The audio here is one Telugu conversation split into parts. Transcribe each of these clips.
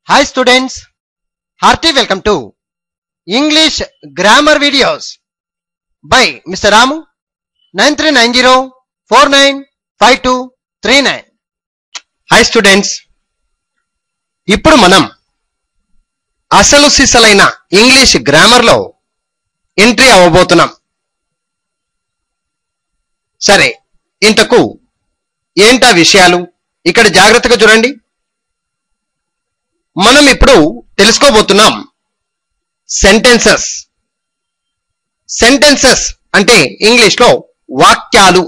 Hi students, hearty welcome to English Grammar Videos by Mr. Ramu 9390495239. Hi students, ఇప్పుడు మనం అసలు సిసలైన ఇంగ్లీష్ గ్రామర్లో ఎంట్రీ అవ్వబోతున్నాం సరే ఇంతకు ఏంటా విషయాలు ఇక్కడ జాగ్రత్తగా చూడండి మనం ఇప్పుడు తెలుసుకోబోతున్నాం సెంటెన్సెస్ సెంటెన్సెస్ అంటే ఇంగ్లీష్ లో వాక్యాలు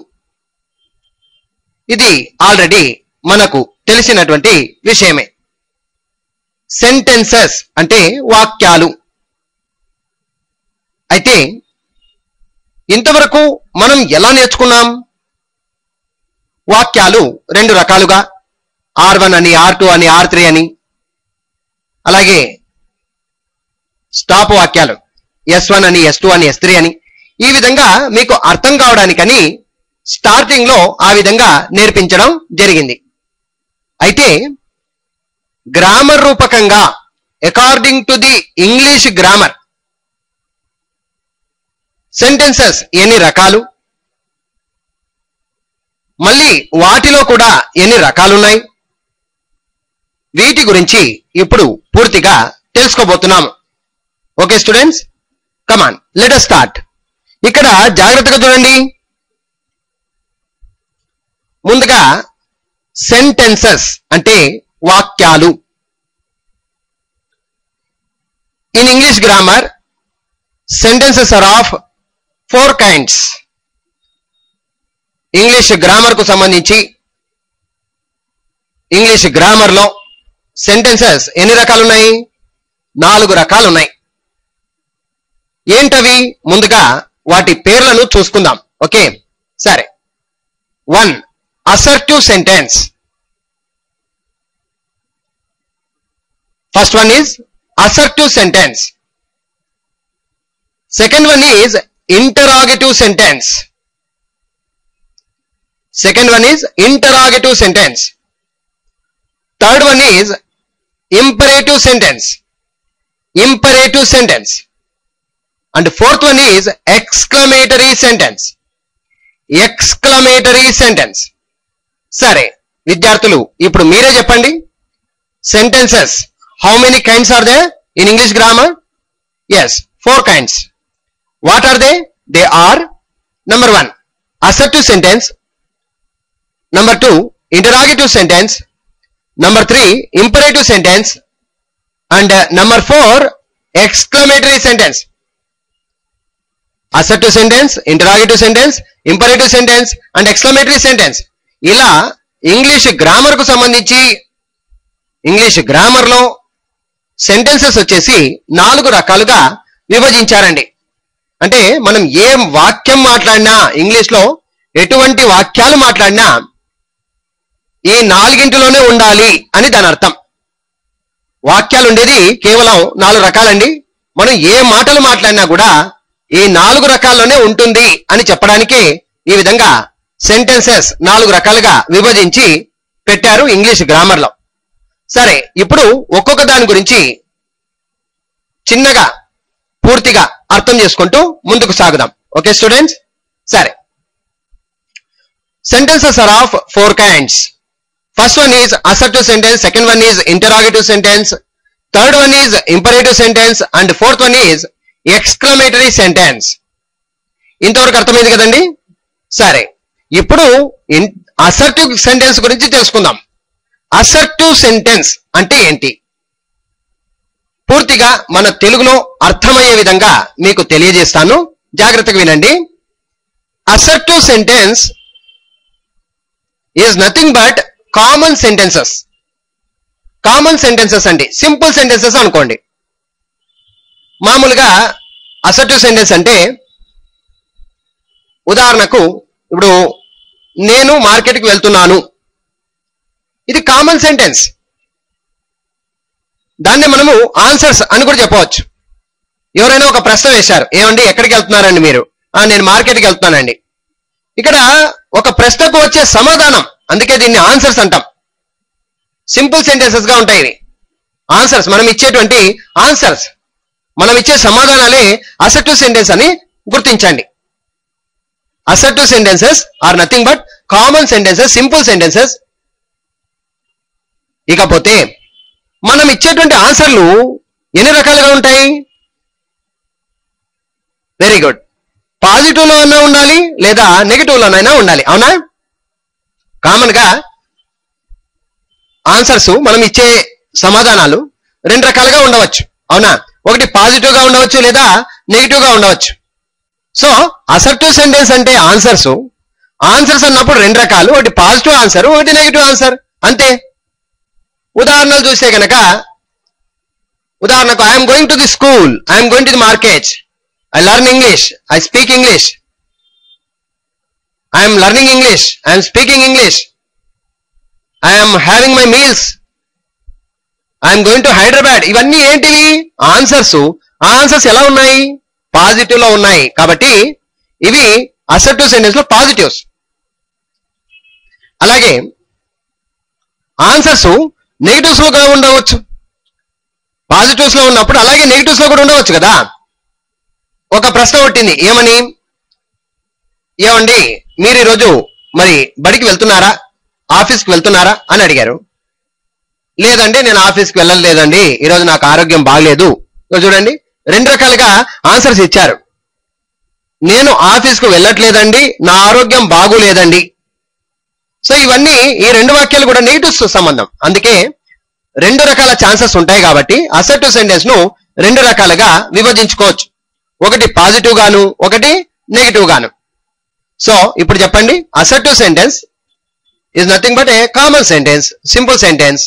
ఇది ఆల్రెడీ మనకు తెలిసినటువంటి విషయమే సెంటెన్సెస్ అంటే వాక్యాలు అయితే ఇంతవరకు మనం ఎలా నేర్చుకున్నాం వాక్యాలు రెండు రకాలుగా ఆర్ వన్ అని ఆర్ టూ అని ఆర్ త్రీ అని అలాగే స్టాప్ వాక్యాలు ఎస్ వన్ అని ఎస్ టూ అని ఎస్ త్రీ అని ఈ విధంగా మీకు అర్థం కావడానికని స్టార్టింగ్ లో ఆ విధంగా నేర్పించడం జరిగింది అయితే గ్రామర్ రూపకంగా according to the English grammar sentences ఎన్ని రకాలు మళ్ళీ వాటిలో కూడా ఎన్ని రకాలున్నాయి వీటి గురించి ఇప్పుడు పూర్తిగా తెలుసుకోబోతున్నాము okay students come on let start ఇక్కడ జాగ్రత్తగా చూడండి ముందుగా సెంటెన్సెస్ అంటే వాక్యాలు in English grammar sentences are of four kinds English grammar కు సంబంధించి ఇంగ్లీష్ గ్రామర్ లో సెంటెన్సెస్ ఎన్ని రకాలు ఉన్నాయి నాలుగు రకాలు ఉన్నాయి ఏంటవి ముందుగా వాటి పేర్లను చూసుకుందాం ఓకే సరే one assertive sentence first one is assertive sentence second one is interrogative sentence second one is interrogative sentence third one is imperative sentence imperative sentence and fourth one is exclamatory sentence exclamatory sentence సరే విద్యార్థులు ఇప్పుడు మీరే చెప్పండి sentences how many kinds are they in English grammar yes four kinds what are they they are number one assertive sentence number two interrogative sentence number 3 imperative sentence and uh, number 4 exclamatory sentence assertive sentence interrogative sentence imperative sentence and exclamatory sentence ఇలా ఇంగ్లీష్ గ్రామర్ కు సంబంధించి ఇంగ్లీష్ గ్రామర్ లో సెంటెన్సెస్ వచ్చేసి నాలుగు రకాలుగా విభజించారండి అంటే మనం ఏ వాక్యం మాట్లాడినా ఇంగ్లీష్ లో ఎటువంటి వాక్యాలు మాట్లాడినా ఈ నాలుగింటిలోనే ఉండాలి అని దాని అర్థం వాక్యాలు ఉండేది కేవలం నాలుగు రకాలండి మనం ఏ మాటలు మాట్లాడినా కూడా ఈ నాలుగు రకాల్లోనే ఉంటుంది అని చెప్పడానికే ఈ విధంగా సెంటెన్సెస్ నాలుగు రకాలుగా విభజించి పెట్టారు ఇంగ్లీష్ గ్రామర్ లో సరే ఇప్పుడు ఒక్కొక్క దాని గురించి చిన్నగా పూర్తిగా అర్థం చేసుకుంటూ ముందుకు సాగుదాం ఓకే స్టూడెంట్స్ సరే sentences are of four kinds First one is assertive sentence, second one is interrogative sentence, third one is imperative sentence, and fourth one is exclamatory sentence. ఇంతవరకు అర్థమైంది కదండి సరే ఇప్పుడు అసర్టివ్ సెంటెన్స్ గురించి తెలుసుకుందాం అసర్టివ్ సెంటెన్స్ అంటే ఏంటి పూర్తిగా మన తెలుగులో అర్థమయ్యే విధంగా మీకు తెలియజేస్తాను జాగ్రత్తగా వినండి assertive sentence is nothing but common sentences common sentences అండి సింపుల్ సెంటెన్సెస్ అనుకోండి మామూలుగా అసర్టివ్ సెంటెన్స్ అంటే ఉదాహరణకు ఇప్పుడు నేను మార్కెట్కి వెళ్తున్నాను ఇది కామన్ సెంటెన్స్ దాన్ని మనము ఆన్సర్స్ అని కూడా చెప్పవచ్చు ఎవరైనా ఒక ప్రశ్న వేశారు ఏమండి ఎక్కడికి వెళ్తున్నారండి మీరు "ఆ, నేను మార్కెట్కి వెళ్తున్నానండి ఇక్కడ ఒక ప్రశ్నకు వచ్చే సమాధానం అందుకే దీన్ని ఆన్సర్స్ అంటాం సింపుల్ సెంటెన్సెస్ గా ఉంటాయి ఇవి ఆన్సర్స్ మనం ఇచ్చేటువంటి ఆన్సర్స్ మనం ఇచ్చే సమాధానాలే అసెప్టివ్ సెంటెన్స్ అని గుర్తించండి assertive sentences are nothing but common sentences simple sentences ఇకపోతే మనం ఇచ్చేటువంటి ఆన్సర్లు ఎన్ని రకాలుగా ఉంటాయి వెరీ గుడ్ పాజిటివ్ లో అన్నా ఉండాలి లేదా నెగిటివ్ లోనైనా ఉండాలి అవునా కామన్ గా ఆన్సర్స్ మనం ఇచ్చే సమాధానాలు రెండు రకాలుగా ఉండవచ్చు అవునా ఒకటి పాజిటివ్ గా ఉండవచ్చు లేదా నెగిటివ్ గా ఉండవచ్చు సో అసర్టివ్ సెంటెన్స్ అంటే ఆన్సర్స్ ఆన్సర్స్ అన్నప్పుడు రెండు రకాలు ఒకటి పాజిటివ్ ఆన్సర్ ఒకటి నెగిటివ్ ఆన్సర్ అంతే ఉదాహరణలు చూస్తే గనక ఉదాహరణకు I'm going to the school I'm going to the market I learn English I speak English I'm learning English I'm speaking English I'm having my meals I'm going to Hyderabad ఇవన్నీ ఏంటివి ఆన్సర్స్ ఆ ఆన్సర్స్ ఎలా ఉన్నాయి పాజిటివ్ లో ఉన్నాయి కాబట్టి ఇవి అసెప్టివ్ సెంటెన్స్ లో పాజిటివ్స్ అలాగే ఆన్సర్స్ నెగిటివ్స్ లో కూడా ఉండవచ్చు పాజిటివ్స్ లో ఉన్నప్పుడు అలాగే నెగిటివ్స్ లో కూడా ఉండవచ్చు కదా ఒక ప్రశ్న పుట్టింది ఏమని ఏమండి మీరు ఈరోజు మరి బడికి వెళ్తున్నారా ఆఫీస్కి వెళ్తున్నారా అని అడిగారు లేదండి నేను ఆఫీస్కి వెళ్ళలేదండి ఈరోజు నాకు ఆరోగ్యం బాగలేదు ఇదిగో చూడండి రెండు రకాలుగా ఆన్సర్స్ ఇచ్చారు నేను ఆఫీస్కు వెళ్ళట్లేదండి నా ఆరోగ్యం బాగులేదండి సో ఇవన్నీ ఈ రెండు వాక్యాలు కూడా నెగిటివ్స్ సంబంధం అందుకే రెండు రకాల ఛాన్సెస్ ఉంటాయి కాబట్టి అసెప్టివ్ సెంటెన్స్ ను రెండు రకాలుగా విభజించుకోవచ్చు ఒకటి పాజిటివ్ గాను ఒకటి నెగిటివ్ గాను సో ఇప్పుడు చెప్పండి assertive sentence is nothing but a common sentence simple sentence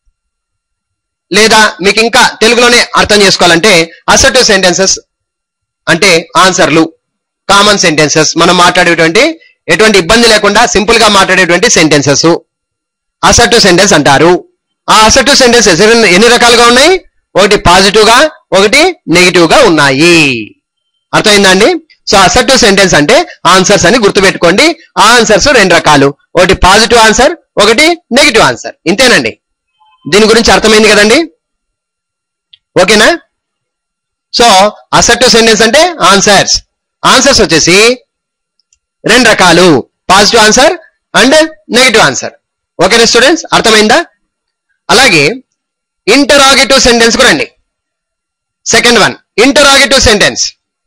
లేదా మీకు ఇంకా తెలుగులోనే అర్థం చేసుకోవాలంటే అసెప్టివ్ సెంటెన్సెస్ అంటే ఆన్సర్లు కామన్ సెంటెన్సెస్ మనం మాట్లాడేటువంటి ఎటువంటి ఇబ్బంది లేకుండా సింపుల్ గా మాట్లాడేటువంటి సెంటెన్సెస్ అసెప్టివ్ సెంటెన్స్ అంటారు ఆ అసెప్టివ్ సెంటెన్సెస్ ఎన్ని రకాలుగా ఉన్నాయి ఒకటి పాజిటివ్ గా ఒకటి నెగిటివ్ గా ఉన్నాయి అర్థమైందా అండి సో అసెప్టివ్ సెంటెన్స్ అంటే ఆన్సర్స్ అని గుర్తుపెట్టుకోండి ఆ ఆన్సర్స్ రెండు రకాలు ఒకటి పాజిటివ్ ఆన్సర్ ఒకటి నెగిటివ్ ఆన్సర్ ఇంతేనండి దీని గురించి అర్థమైంది కదండి ఓకేనా సో అసెప్టివ్ సెంటెన్స్ అంటే ఆన్సర్స్ ఆన్సర్స్ వచ్చేసి రెండు రకాలు positive answer and negative answer ఓకేనా స్టూడెంట్స్ అర్థమైందా అలాగే ఇంటరాగేటివ్ సెంటెన్స్ కూడా అండి second one interrogative sentence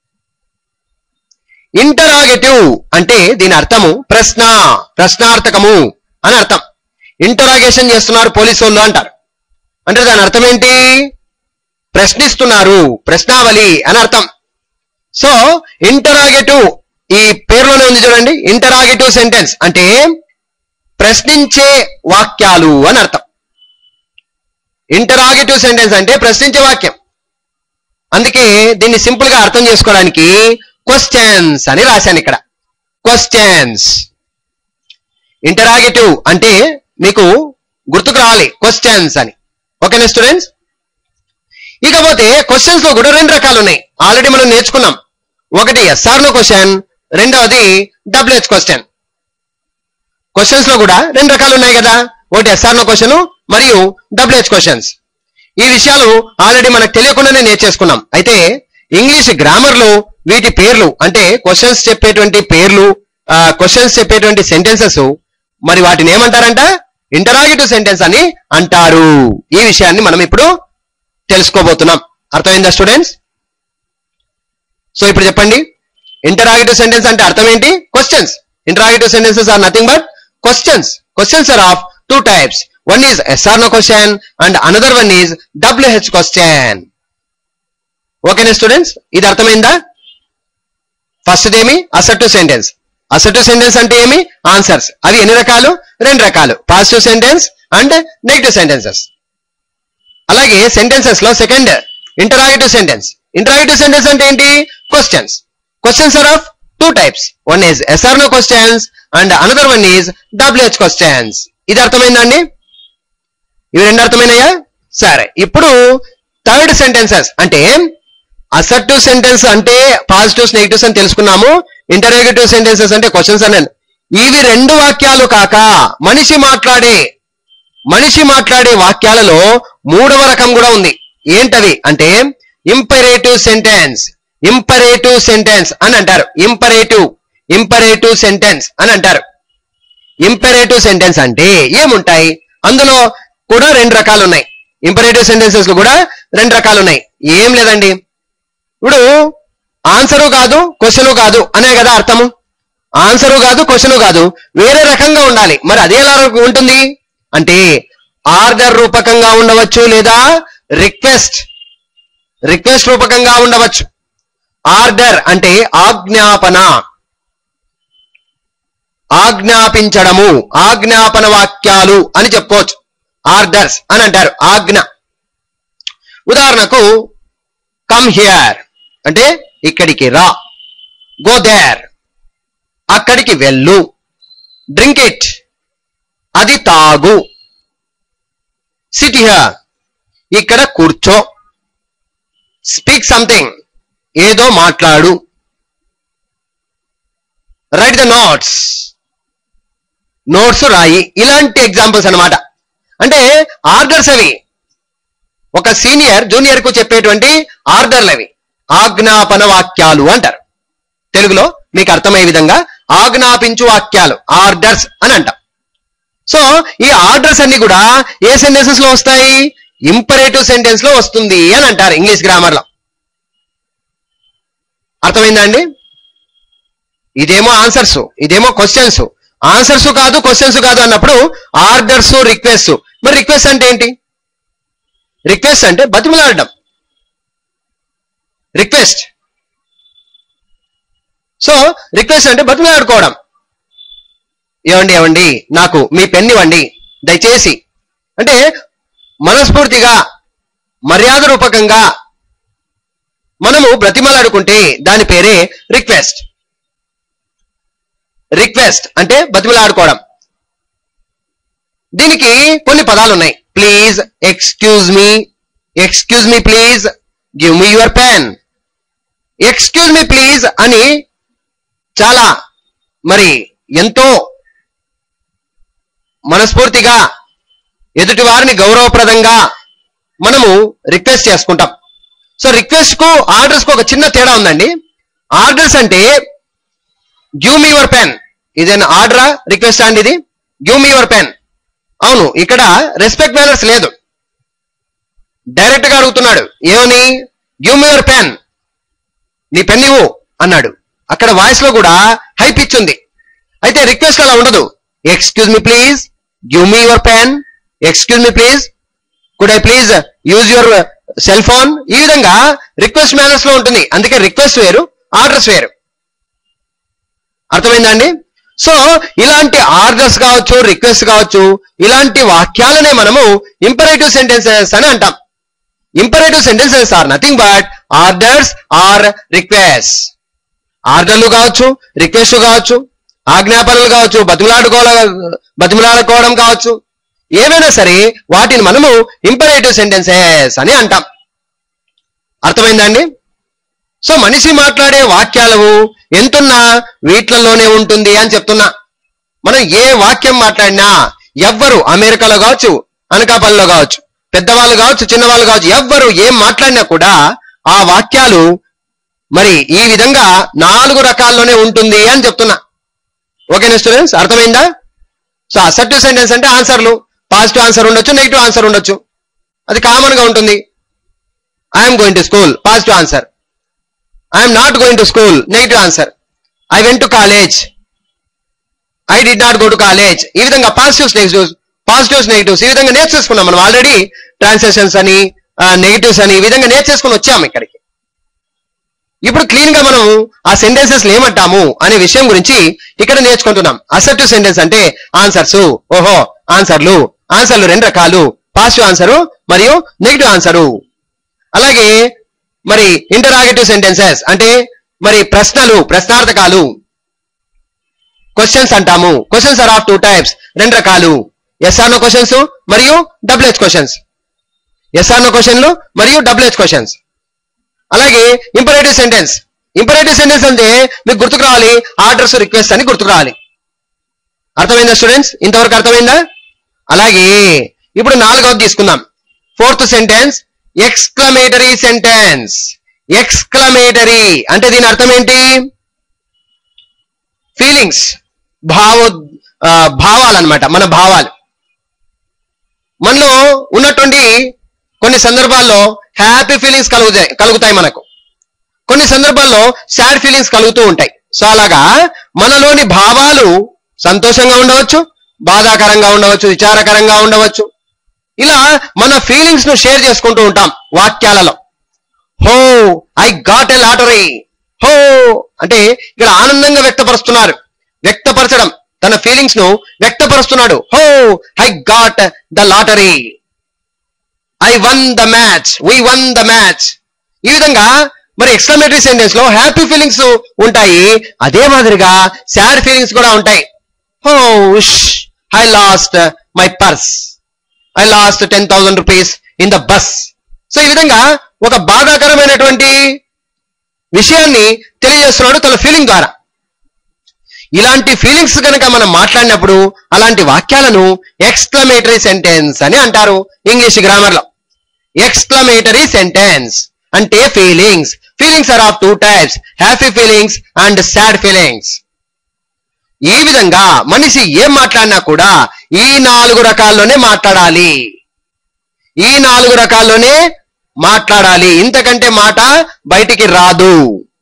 interrogative అంటే దీని అర్థము ప్రశ్న ప్రశ్నార్థకము అని అర్థం ఇంటరాగేషన్ చేస్తున్నారు పోలీసు వాళ్ళు అంటారు అంటే దాని అర్థం ఏంటి ప్రశ్నిస్తున్నారు ప్రశ్నావళి అని అర్థం సో ఇంటరాగేటివ్ ఈ పేరులోనే ఉంది చూడండి ఇంటరాగేటివ్ సెంటెన్స్ అంటే ప్రశ్నించే వాక్యాలు అని అర్థం ఇంటరాగేటివ్ సెంటెన్స్ అంటే ప్రశ్నించే వాక్యం అందుకే దీన్ని సింపుల్ గా అర్థం చేసుకోవడానికి క్వశ్చన్స్ అని రాశాను ఇక్కడ క్వశ్చన్స్ ఇంటరాగేటివ్ అంటే మీకు గుర్తుకు రావాలి క్వశ్చన్స్ అని ఓకేనా స్టూడెంట్స్ ఇకపోతే క్వశ్చన్స్ లో కూడా రెండు రకాలు ఉన్నాయి ఆల్రెడీ మనం నేర్చుకున్నాం ఒకటి ఎస్ఆర్ నో క్వశ్చన్ రెండవది డబ్ల్యూహెచ్ క్వశ్చన్ క్వశ్చన్స్ లో కూడా రెండు రకాలు ఉన్నాయి కదా ఒకటి ఎస్ఆర్ నో క్వశ్చన్ మరియు డబ్ల్యూహెచ్ క్వశ్చన్స్ ఈ విషయాలు ఆల్రెడీ మనకు తెలియకుండానే నేర్చేసుకున్నాం అయితే ఇంగ్లీష్ గ్రామర్ లో వీటి పేర్లు అంటే క్వశ్చన్స్ చెప్పేటువంటి పేర్లు క్వశ్చన్స్ చెప్పేటువంటి సెంటెన్సెస్ మరి వాటిని ఏమంటారంట ఇంటరాగేటివ్ సెంటెన్స్ అని అంటారు ఈ విషయాన్ని మనం ఇప్పుడు తెలుసుకోబోతున్నాం అర్థమైందా స్టూడెంట్స్ సో ఇప్పుడు చెప్పండి ఇంటరాగేటివ్ సెంటెన్స్ అంటే అర్థం ఏంటి questions interrogative sentences are nothing but questions questions are of two types one is yes or no question and another one is WH question ఓకేనా స్టూడెంట్స్ ఇది అర్థమైందా ఫస్ట్ ఏమి అసెప్టివ్ సెంటెన్స్ అసెప్టివ్ సెంటెన్స్ అంటే ఏమి ఆన్సర్స్ అవి ఎన్ని రకాలు రెండు రకాలు positive sentence and negative sentences అలాగే సెంటెన్సెస్ లో second interrogative sentence interrogative sentence అంటే ఏంటి questions questions are of two types one is yes or no questions and another one is WH questions ఇది అర్థమైందండి ఇవి రెండు అర్థమైనాయా సరే ఇప్పుడు థర్డ్ సెంటెన్సెస్ అంటే అసర్టివ్ సెంటెన్స్ అంటే పాజిటివ్స్ నెగిటివ్స్ అని తెలుసుకున్నాము ఇంటరాగేటివ్ సెంటెన్సెస్ అంటే క్వశ్చన్స్ అని ఇవి రెండు వాక్యాలు కాక మనిషి మాట్లాడే మనిషి మాట్లాడే వాక్యాలలో మూడవ రకం కూడా ఉంది ఏంటవి అంటే ఇంపరేటివ్ సెంటెన్స్ ఇంపరేటివ్ సెంటెన్స్ అని అంటారు ఇంపరేటివ్ ఇంపరేటివ్ సెంటెన్స్ అని అంటారు ఇంపరేటివ్ సెంటెన్స్ అంటే ఏముంటాయి అందులో కూడా రెండు రకాలు ఉన్నాయి ఇంపరేటివ్ సెంటెన్సెస్ లో కూడా రెండు రకాలు ఉన్నాయి ఏం లేదండి ఇప్పుడు ఆన్సరు కాదు క్వశ్చన్ కాదు అనే కదా అర్థము ఆన్సరు కాదు క్వశ్చన్ కాదు వేరే రకంగా ఉండాలి మరి అది ఎలా ఉంటుంది అంటే ఆర్డర్ రూపకంగా ఉండవచ్చు లేదా రిక్వెస్ట్ రిక్వెస్ట్ రూపకంగా ఉండవచ్చు ఆర్డర్ అంటే ఆజ్ఞాపన ఆజ్ఞాపించడము ఆజ్ఞాపన వాక్యాలు అని చెప్పుకోవచ్చు ఆర్డర్స్ అని అంటారు ఆజ్ఞ ఉదాహరణకు కమ్ హియర్ అంటే ఇక్కడికి రా గో దేర్ అక్కడికి వెళ్ళు డ్రింక్ ఇట్ అది తాగు సిట్ హియర్ ఇక్కడ కూర్చో స్పీక్ సంథింగ్ ఏదో మాట్లాడు రైట్ ద నోట్స్ నోట్స్ రాయి ఇలాంటి ఎగ్జాంపుల్స్ అన్నమాట అంటే ఆర్డర్స్ అవి ఒక సీనియర్ జూనియర్ కు చెప్పేటువంటి ఆర్డర్లు అవి ఆజ్ఞాపన వాక్యాలు అంటారు తెలుగులో మీకు అర్థమయ్యే విధంగా ఆజ్ఞాపించు వాక్యాలు ఆర్డర్స్ అని అంటాం సో ఈ ఆర్డర్స్ అన్ని కూడా ఏ సెంటెన్సెస్ లో వస్తాయి ఇంపరేటివ్ సెంటెన్స్ లో వస్తుంది అని అంటారు ఇంగ్లీష్ గ్రామర్ లో అర్థమైందా అండి ఇదేమో ఆన్సర్స్ ఇదేమో క్వశ్చన్స్ ఆన్సర్స్ కాదు క్వశ్చన్స్ కాదు అన్నప్పుడు ఆర్డర్స్ రిక్వెస్ట్ మరి రిక్వెస్ట్ అంటే ఏంటి రిక్వెస్ట్ అంటే బతిమలాడడం రిక్వెస్ట్ సో రిక్వెస్ట్ అంటే బతిమలాడుకోవడం ఏమండి ఏమండి నాకు మీ పెన్ ఇవ్వండి దయచేసి అంటే మనస్ఫూర్తిగా మర్యాద రూపకంగా మనము బ్రతిమలాడుకుంటే దాని పేరే రిక్వెస్ట్ రిక్వెస్ట్ అంటే బతిమలాడుకోవడం దీనికి కొన్ని పదాలు ఉన్నాయి please excuse me excuse me please give me your pen excuse me please అని చాలా మరి ఎంతో మనస్ఫూర్తిగా ఎదుటి వారిని గౌరవప్రదంగా మనము రిక్వెస్ట్ చేసుకుంటాం సో రిక్వెస్ట్ కు ఆర్డర్స్ కు ఒక చిన్న తేడా ఉందండి ఆర్డర్స్ అంటే గివ్ మీ యువర్ పెన్ ఇదేనా ఆర్డరా రిక్వెస్ట్ అండి ఇది గివ్ మీ యువర్ పెన్ అవును ఇక్కడ రెస్పెక్ట్ మేనర్స్ లేదు డైరెక్ట్ గా అడుగుతున్నాడు ఏమని గివ్ మీ యువర్ పెన్ నీ పెన్ ఇవ్వు అన్నాడు అక్కడ వాయిస్ లో కూడా హై పిచ్ ఉంది అయితే రిక్వెస్ట్ అలా ఉండదు excuse me please give me your pen excuse me please could I please use your cell phone ఈ విధంగా రిక్వెస్ట్ మేనర్స్ లో ఉంటుంది అందుకే రిక్వెస్ట్ వేరు ఆర్డర్స్ వేరు అర్థమైందండి సో ఇలాంటి ఆర్డర్స్ కావచ్చు రిక్వెస్ట్ కావచ్చు ఇలాంటి వాక్యాలనే మనము ఇంపరేటివ్ సెంటెన్సెస్ అని అంటాం imperative sentences are nothing but orders or request ఆర్డర్లు కావచ్చు రిక్వెస్ట్ కావచ్చు ఆజ్ఞాపనలు కావచ్చు బతిమలాడుకోవడం బతిమలాడుకోవడం కావచ్చు ఏవైనా సరే వాటిని మనము ఇంపరేటివ్ సెంటెన్సెస్ అని అంటాం అర్థమైందండి సో మనిషి మాట్లాడే వాక్యాలు ఎంతున్నా వీటిలలోనే ఉంటుంది అని చెప్తున్నా మనం ఏ వాక్యం మాట్లాడినా ఎవ్వరు అమెరికాలో కావచ్చు అనకాపల్లిలో కావచ్చు పెద్దవాళ్ళు కావచ్చు చిన్నవాళ్ళు కావచ్చు ఎవ్వరు ఏం మాట్లాడినా కూడా ఆ వాక్యాలు మరి ఈ విధంగా నాలుగు రకాల్లోనే ఉంటుంది అని చెప్తున్నా ఓకేనా స్టూడెంట్స్ అర్థమైందా సో అసర్టివ్ సెంటెన్స్ అంటే ఆన్సర్లు పాజిటివ్ ఆన్సర్ ఉండొచ్చు నెగిటివ్ ఆన్సర్ ఉండొచ్చు అది కామన్ గా ఉంటుంది I'm going to school positive answer I'm not going to school negative answer I went to college I did not go to college ఈ విధంగా పాజిటివ్స్ నెగిటివ్స్ పాజిటివ్స్ నెగిటివ్స్ ఈ విధంగా నేర్చేసుకున్నాం మనం ఆల్రెడీ ట్రాన్సాక్షన్స్ అని నెగిటివ్స్ అని ఈ విధంగా నేర్చేసుకుని వచ్చాము ఇక్కడికి ఇప్పుడు క్లీన్ గా మనం ఆ సెంటెన్సెస్ ఏమంటాము అనే విషయం గురించి ఇక్కడ నేర్చుకుంటున్నాం అసెప్టివ్ సెంటెన్స్ అంటే ఆన్సర్స్ ఓహో ఆన్సర్లు ఆన్సర్లు రెండు రకాలు పాజిటివ్ ఆన్సరు మరియు నెగిటివ్ ఆన్సరు అలాగే మరి ఇంటరాగేటివ్ సెంటెన్సెస్ అంటే మరి ప్రశ్నలు ప్రశ్నార్థకాలు క్వశ్చన్స్ అంటాము questions are of two types రెండు రకాలు ఎస్ఆర్నో క్వశ్చన్స్ మరియు డబుల్ హెచ్ క్వశ్చన్స్ ఎస్ఆర్నో క్వశ్చన్లు మరియు డబుల్ హెచ్ క్వశ్చన్స్ అలాగే ఇంపరేటివ్ సెంటెన్స్ ఇంపరేటివ్ సెంటెన్స్ అంటే మీకు గుర్తుకు రావాలి ఆర్డర్స్ రిక్వెస్ట్ అని గుర్తుకు రావాలి అర్థమైందా స్టూడెంట్స్ ఇంతవరకు అర్థమైందా అలాగే ఇప్పుడు నాలుగవది తీసుకుందాం fourth sentence exclamatory sentence exclamatory అంటే దీని అర్థం ఏంటి ఫీలింగ్స్ భావో భావాలన్నమాట మన భావాలు మనలో ఉన్నటువంటి కొన్ని సందర్భాల్లో హ్యాపీ ఫీలింగ్స్ కలుగుతాయి కలుగుతాయి మనకు కొన్ని సందర్భాల్లో సాడ్ ఫీలింగ్స్ కలుగుతూ ఉంటాయి సో అలాగా మనలోని భావాలు సంతోషంగా ఉండవచ్చు బాధాకరంగా ఉండవచ్చు విచారకరంగా ఉండవచ్చు ఇలా మన ఫీలింగ్స్ ను షేర్ చేసుకుంటూ ఉంటాం వాక్యాలలో హో ఐ గాట్ ఎ లాటరీ హో అంటే ఇక్కడ ఆనందంగా వ్యక్తపరుస్తున్నారు వ్యక్తపరచడం తన ఫీలింగ్స్ ను వ్యక్తపరుస్తున్నాడు oh I got the lottery I won the match we won the match ఈ విధంగా మరి ఎక్స్క్లమేటరీ సెంటెన్స్ లో హ్యాపీ ఫీలింగ్స్ ఉంటాయి అదే మాదిరిగా సాడ్ ఫీలింగ్స్ కూడా ఉంటాయి oh I lost my purse I lost ten thousand rupees in the bus so ఈ విధంగా ఒక బాధాకరమైనటువంటి విషయాన్ని తెలియజేస్తున్నాడు తన ఫీలింగ్ ద్వారా ఇలాంటి ఫీలింగ్స్ కనుక మనం మాట్లాడినప్పుడు అలాంటి వాక్యాలను ఎక్స్క్లమేటరీ సెంటెన్స్ అని అంటారు ఇంగ్లీష్ గ్రామర్ లో ఎక్స్క్లమేటరీ సెంటెన్స్ అంటే feelings feelings are of two types happy feelings and sad feelings ఈ విధంగా మనిషి ఏం మాట్లాడినా కూడా ఈ నాలుగు రకాల్లోనే మాట్లాడాలి ఈ నాలుగు రకాల్లోనే మాట్లాడాలి ఇంతకంటే మాట బయటికి రాదు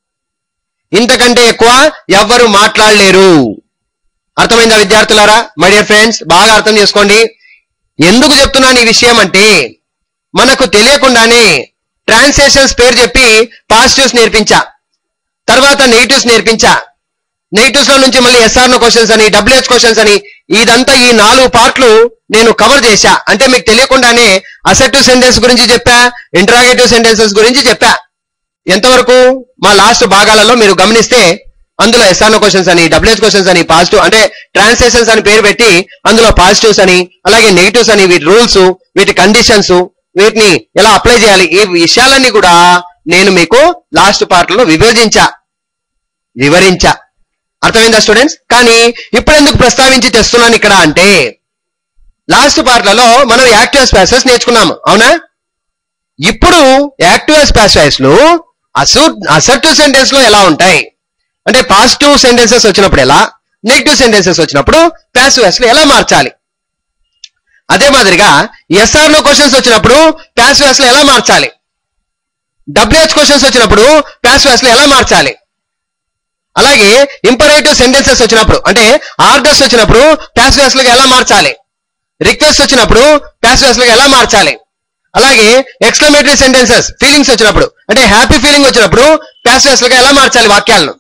ఇంతకంటే ఎక్కువ ఎవ్వరు మాట్లాడలేరు అర్థమైందా విద్యార్థులారా మై డియర్ ఫ్రెండ్స్ బాగా అర్థం చేసుకోండి ఎందుకు చెప్తున్నాను ఈ విషయం అంటే మనకు తెలియకుండానే ట్రాన్సాక్షన్స్ పేరు చెప్పి పాజిటివ్స్ నేర్పించా తర్వాత నెగిటివ్స్ నేర్పించా నెగిటివ్స్ లో నుంచి మళ్ళీ ఎస్ఆర్ నో క్వశ్చన్స్ అని డబ్ల్యూహెచ్ క్వశ్చన్స్ అని ఇదంతా ఈ నాలుగు పార్ట్లు నేను కవర్ చేశా అంటే మీకు తెలియకుండానే అసెప్టివ్ సెంటెన్స్ గురించి చెప్పా ఇంటరాగేటివ్ సెంటెన్సెస్ గురించి చెప్పా ఎంతవరకు మా లాస్ట్ భాగాలలో మీరు గమనిస్తే అందులో ఎస్ఆర్నో క్వశ్చన్స్ అని డబ్ల్యూహెచ్ క్వశ్చన్స్ అని పాజిటివ్ అంటే ట్రాన్స్లేషన్స్ అని పేరు పెట్టి అందులో పాజిటివ్స్ అని అలాగే నెగిటివ్స్ అని వీటి రూల్స్ వీటి కండిషన్స్ వీటిని ఎలా అప్లై చేయాలి ఈ విషయాలన్నీ కూడా నేను మీకు లాస్ట్ పార్ట్ లో విభజించా వివరించా అర్థమైందా స్టూడెంట్స్ కానీ ఇప్పుడు ఎందుకు ప్రస్తావించి తెస్తున్నాను ఇక్కడ అంటే లాస్ట్ పార్ట్లలో మనం యాక్టివ్ స్పాసెస్ నేర్చుకున్నాము అవునా ఇప్పుడు యాక్టివ్ స్పాసెస్ లో అసూ అసర్టివ్ సెంటెన్స్ లో ఎలా ఉంటాయి అంటే పాజిటివ్ సెంటెన్సెస్ వచ్చినప్పుడు ఎలా నెగిటివ్ సెంటెన్సెస్ వచ్చినప్పుడు ప్యాసివ్ లో ఎలా మార్చాలి అదే మాదిరిగా ఎస్ఆర్ లో క్వశ్చన్స్ వచ్చినప్పుడు ప్యాసివ్ లో ఎలా మార్చాలి డబ్ల్యూహెచ్ క్వశ్చన్స్ వచ్చినప్పుడు ప్యాసివ్ లో ఎలా మార్చాలి అలాగే ఇంపరేటివ్ సెంటెన్సెస్ వచ్చినప్పుడు అంటే ఆర్డర్స్ వచ్చినప్పుడు ప్యాసివ్ లో ఎలా మార్చాలి రిక్వెస్ట్ వచ్చినప్పుడు ప్యాసివ్ లో ఎలా మార్చాలి అలాగే ఎక్స్క్లమేటరీ సెంటెన్సెస్ ఫీలింగ్స్ వచ్చినప్పుడు అంటే హ్యాపీ ఫీలింగ్ వచ్చినప్పుడు ప్యాసివ్ లో ఎలా మార్చాలి వాక్యాలను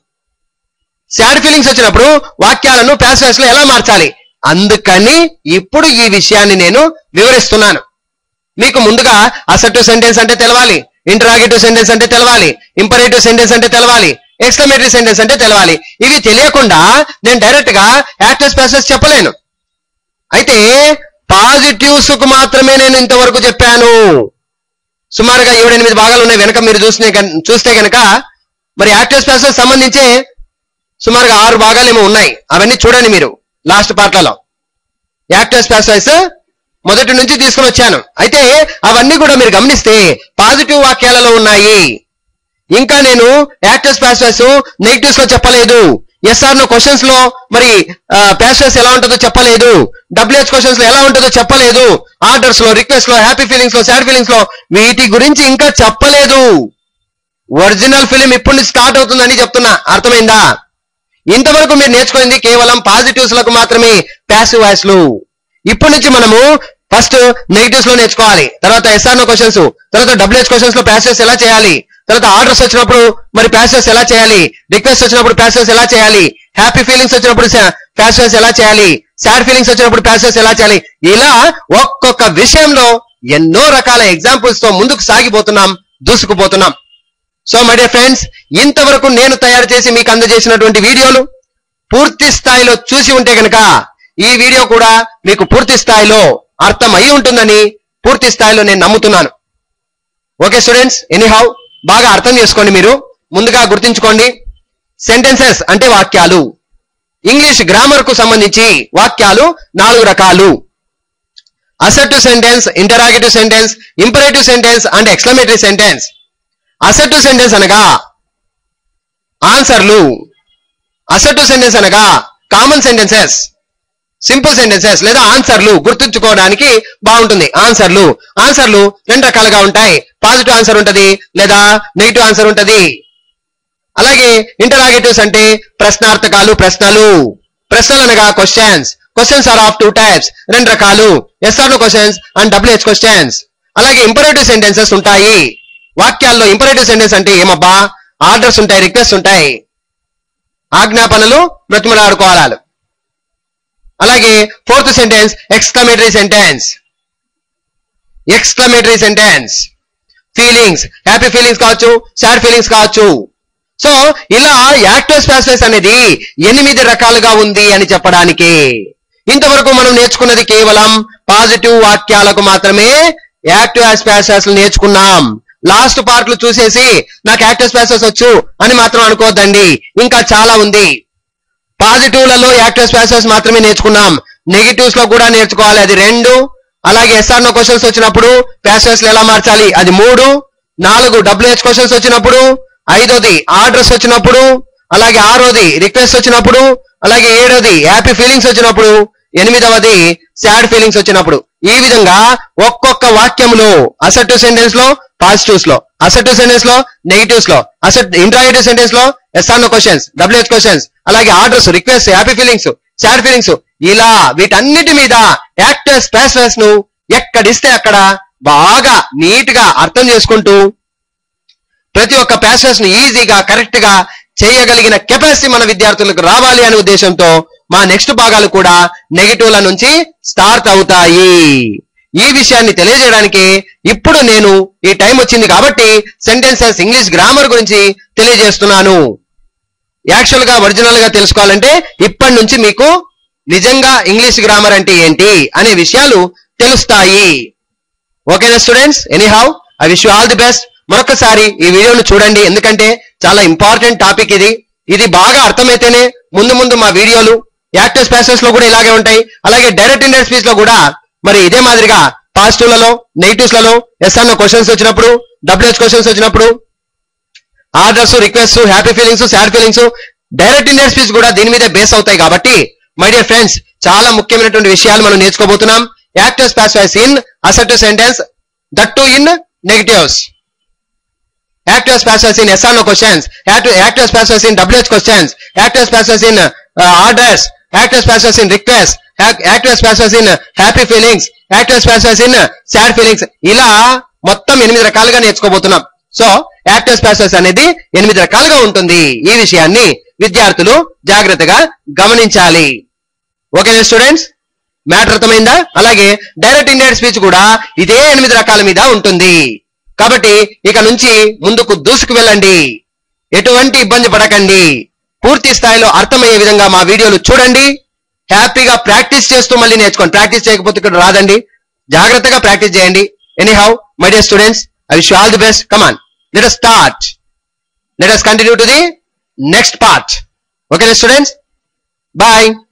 సాడ్ ఫీలింగ్స్ వచ్చినప్పుడు వాక్యాలను ప్యాసివ్ లో ఎలా మార్చాలి అందుకని ఇప్పుడు ఈ విషయాన్ని నేను వివరిస్తున్నాను మీకు ముందుగా అసెప్టివ్ సెంటెన్స్ అంటే తెలవాలి ఇంటరాగేటివ్ సెంటెన్స్ అంటే తెలవాలి ఇంపరేటివ్ సెంటెన్స్ అంటే తెలవాలి ఎక్స్క్లమేటరీ సెంటెన్స్ అంటే తెలవాలి ఇవి తెలియకుండా నేను డైరెక్ట్ గా యాక్టివ్ స్పాసెస్ చెప్పలేను అయితే పాజిటివ్స్ కు మాత్రమే నేను ఇంతవరకు చెప్పాను సుమారుగా ఏడెనిమిది భాగాలు ఉన్నాయి వెనక మీరు చూసిన చూస్తే కనుక మరి యాక్టివ్ స్పాసెస్ సంబంధించే సుమారుగా ఆరు భాగాలు ఏమో ఉన్నాయి అవన్నీ చూడండి మీరు లాస్ట్ పార్ట్లలో యాక్టివ్ స్పాసెస్ మొదటి నుంచి తీసుకుని వచ్చాను అయితే అవన్నీ కూడా మీరు గమనిస్తే పాజిటివ్ వాక్యాలలో ఉన్నాయి ఇంకా నేను యాక్టివ్ ప్యాసెస్ నెగిటివ్స్ లో చెప్పలేదు ఎస్ఆర్ నో క్వశ్చన్స్ లో మరి ప్యాసెస్ ఎలా ఉంటుందో చెప్పలేదు డబ్ల్యూహెచ్ క్వశ్చన్స్ లో ఎలా ఉంటుందో చెప్పలేదు ఆర్డర్స్ లో రిక్వెస్ట్ లో హ్యాపీ ఫీలింగ్స్ లో సాడ్ ఫీలింగ్స్ లో వీటి గురించి ఇంకా చెప్పలేదు ఒరిజినల్ ఫిలిం ఇప్పుడు నుంచి స్టార్ట్ అవుతుందని చెప్తున్నా అర్థమైందా ఇంతవరకు మీరు నేర్చుకుంది కేవలం పాజిటివ్స్ లకు మాత్రమే ప్యాసివ్ వాయిస్ లు ఇప్పటి నుంచి మనము ఫస్ట్ నెగిటివ్స్ లో నేర్చుకోవాలి తర్వాత ఎస్ఆర్ నో క్వశ్చన్స్ తర్వాత డబ్ల్యూహెచ్ క్వశ్చన్స్ లో ప్యాసెస్ ఎలా చేయాలి తర్వాత ఆర్డర్స్ వచ్చినప్పుడు మరి ప్యాసెస్ ఎలా చేయాలి రిక్వెస్ట్ వచ్చినప్పుడు ప్యాసెస్ ఎలా చేయాలి హ్యాపీ ఫీలింగ్స్ వచ్చినప్పుడు ప్యాసెస్ ఎలా చేయాలి సాడ్ ఫీలింగ్స్ వచ్చినప్పుడు ప్యాసెస్ ఎలా చేయాలి ఇలా ఒక్కొక్క విషయంలో ఎన్నో రకాల ఎగ్జాంపుల్స్ తో ముందుకు సాగిపోతున్నాం దూసుకుపోతున్నాం సో మై డియర్ ఫ్రెండ్స్ ఇంతవరకు నేను తయారు చేసి మీకు అందజేసినటువంటి వీడియోలు పూర్తి స్థాయిలో చూసి ఉంటే కనుక ఈ వీడియో కూడా మీకు పూర్తి స్థాయిలో అర్థం అయి ఉంటుందని పూర్తి స్థాయిలో నేను నమ్ముతున్నాను ఓకే స్టూడెంట్స్ ఎనీహౌ బాగా అర్థం చేసుకోండి మీరు ముందుగా గుర్తుంచుకోండి సెంటెన్సెస్ అంటే వాక్యాలు ఇంగ్లీష్ గ్రామర్ కు సంబంధించి వాక్యాలు నాలుగు రకాలు assertive sentence interrogative sentence imperative sentence and exclamatory sentence assertive sentence అనగా ఆన్సర్లు అసర్టివ్ సెంటెన్స్ అనగా కామన్ సెంటెన్సెస్ సింపుల్ సెంటెన్సెస్ లేదా ఆన్సర్లు గుర్తుంచుకోవడానికి బాగుంటుంది ఆన్సర్లు ఆన్సర్లు రెండు రకాలుగా ఉంటాయి పాజిటివ్ ఆన్సర్ ఉంటది లేదా నెగిటివ్ ఆన్సర్ ఉంటది అలాగే ఇంటరాగేటివ్స్ అంటే ప్రశ్నార్థకాలు ప్రశ్నలు ప్రశ్నలు అనగా questions questions are of two types రెండు రకాలు yes or questions and WH questions అలాగే ఇంపరేటివ్ సెంటెన్సెస్ ఉంటాయి వాక్యాల్లో ఇంపరేటివ్ సెంటెన్స్ అంటే ఏమబ్బా ఆర్డర్స్ ఉంటాయి రిక్వెస్ట్ ఉంటాయి ఆజ్ఞాపనలు బ్రతిమలాడుకోవాలి అలాగే fourth sentence exclamatory sentence exclamatory sentence feelings happy feelings కావచ్చు సాడ్ ఫీలింగ్స్ కావచ్చు సో ఇలా యాక్టివ్ స్పాసెస్ అనేది ఎనిమిది రకాలుగా ఉంది అని చెప్పడానికి ఇంతవరకు మనం నేర్చుకున్నది కేవలం పాజిటివ్ వాక్యాలకు మాత్రమే యాక్టివ్ స్పాసెస్ నేర్చుకున్నాం లాస్ట్ పార్ట్లు చూసేసి నాకు యాక్టివ్ స్పాసెస్ వచ్చు అని మాత్రం అనుకోవద్దండి ఇంకా చాలా ఉంది పాజిటివ్లలో యాక్టివ్ స్పాసెస్ మాత్రమే నేర్చుకున్నాం నెగిటివ్స్ లో కూడా నేర్చుకోవాలి అది రెండు అలాగే ఎస్ఆర్ నో క్వశ్చన్స్ వచ్చినప్పుడు ప్యాసెస్ ఎలా మార్చాలి అది మూడు నాలుగు డబ్ల్యూహెచ్ క్వశ్చన్స్ వచ్చినప్పుడు ఐదోది ఆర్డర్స్ వచ్చినప్పుడు అలాగే ఆరోది రిక్వెస్ట్ వచ్చినప్పుడు అలాగే ఏడోది హ్యాపీ ఫీలింగ్స్ వచ్చినప్పుడు ఎనిమిదవది సాడ్ ఫీలింగ్స్ వచ్చినప్పుడు ఈ విధంగా ఒక్కొక్క వాక్యంలో అసెటివ్ సెంటెన్స్ లో పాజిటివ్స్ లో అసెటివ్ సెంటెన్స్ లో నెగిటివ్స్ లో అసెట్ ఇంట్రాగేటివ్ సెంటెన్స్ లో yes or no questions WH questions అలాగే orders request happy feelings sad feelings ఇలా వీటన్నిటి మీద యాక్టర్స్ ప్యాసెస్ ను ఎక్కడిస్తే అక్కడ బాగా నీట్ గా అర్థం చేసుకుంటూ ప్రతి ఒక్క ప్యాసెస్ ను ఈజీగా కరెక్ట్ గా చేయగలిగిన కెపాసిటీ మన విద్యార్థులకు రావాలి అనే ఉద్దేశంతో మా నెక్స్ట్ భాగాలు కూడా నెగిటివ్ల నుంచి స్టార్ట్ అవుతాయి ఈ విషయాన్ని తెలియజేయడానికి ఇప్పుడు నేను ఈ టైం వచ్చింది కాబట్టి సెంటెన్సెస్ ఇంగ్లీష్ గ్రామర్ గురించి తెలియజేస్తున్నాను యాక్చువల్ గా ఒరిజినల్ గా తెలుసుకోవాలంటే ఇప్పటి నుంచి మీకు నిజంగా ఇంగ్లీష్ గ్రామర్ అంటే ఏంటి అనే విషయాలు తెలుస్తాయి ఓకేనా students anyhow I wish you all the best మరొకసారి ఈ వీడియోను చూడండి ఎందుకంటే చాలా ఇంపార్టెంట్ టాపిక్ ఇది ఇది బాగా అర్థమైతేనే ముందు ముందు మా వీడియోలు యాక్టివ్ స్పేసెస్ లో కూడా ఇలాగే ఉంటాయి అలాగే డైరెక్ట్ ఇండెక్ట్ స్పీచ్ లో కూడా మరి ఇదే మాదిరిగా పాజిటివ్ లలో నెగిటివ్స్ లలో ఎస్ఆర్ క్వశ్చన్స్ వచ్చినప్పుడు డబ్ల్యూహెచ్ క్వశ్చన్స్ వచ్చినప్పుడు orders request happy feelings sad feelings direct Indian speech కూడా దీని మీదే బేస్ అవుతాయి కాబట్టి మై డియర్ ఫ్రెండ్స్ చాలా ముఖ్యమైనటువంటి విషయాలు మనం నేర్చుకోబోతున్నాం active స్పాసిఫైస్ in assertive sentence that to in negatives active స్పాసిఫైస్ in SR no questions active స్పాసిఫైస్ in WH questions active స్పాసిఫైస్ in orders active స్పాసిఫైస్ in request active స్పాసిఫైస్ in happy feelings active స్పాసిఫైస్ in sad feelings ఇలా మొత్తం ఎనిమిది రకాలుగా నేర్చుకోబోతున్నాం సో యాక్టివ్ స్పాసెస్ అనేది ఎనిమిది రకాలుగా ఉంటుంది ఈ విషయాన్ని విద్యార్థులు జాగ్రత్తగా గమనించాలి ఓకేనా స్టూడెంట్స్ మ్యాటర్ అర్థమైందా అలాగే డైరెక్ట్ ఇండియన్ స్పీచ్ కూడా ఇదే ఎనిమిది రకాల మీద ఉంటుంది కాబట్టి ఇక నుంచి ముందుకు దూసుకు వెళ్ళండి ఎటువంటి ఇబ్బంది పడకండి పూర్తి స్థాయిలో అర్థమయ్యే విధంగా మా వీడియోలు చూడండి హ్యాపీగా ప్రాక్టీస్ చేస్తూ మళ్ళీ నేర్చుకోండి ప్రాక్టీస్ చేయకపోతే ఇక్కడ రాదండి జాగ్రత్తగా ప్రాక్టీస్ చేయండి anyhow my dear students I wish all the best come on let us start let us continue to the next part okay students bye